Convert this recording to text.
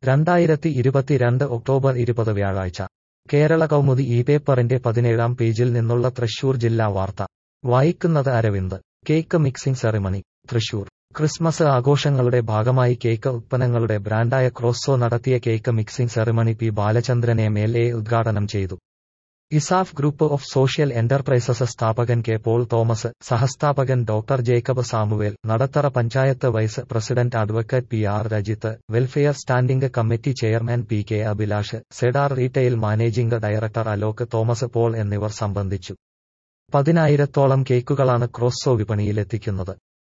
രണ്ടായിരത്തി ഇരുപത്തിരണ്ട് ഒക്ടോബർ ഇരുപത് വ്യാഴാഴ്ച കേരള കൗമുദി ഈ പേപ്പറിന്റെ പതിനേഴാം പേജിൽ നിന്നുള്ള തൃശൂർ ജില്ലാ വാർത്ത വായിക്കുന്നത് Aravind cake mixing ceremony Thrissur Christmas ആഘോഷങ്ങളുടെ ഭാഗമായി കേക്ക് ഉത്പന്നങ്ങളുടെ ബ്രാൻഡായ ക്രോസ്സോ നടത്തിയ cake mixing ceremony P Balachandran M L A ഉദ്ഘാടനം ചെയ്തു ESAF group of social enterprises സ്ഥാപകൻ കെ പോൾ തോമസ് സഹസ്ഥാപകൻ doctor Jacob Samuel Nadathara panchayat vice president advocate P R Rajith welfare standing committee chairman P K Abhilash Cedar retail managing director Alok Thomas Paul എന്നിവർ സംബന്ധിച്ചു പതിനായിരത്തോളം കേക്കുകളാണ് ക്രോസ്സോ വിപണിയിലെത്തിക്കുന്നത്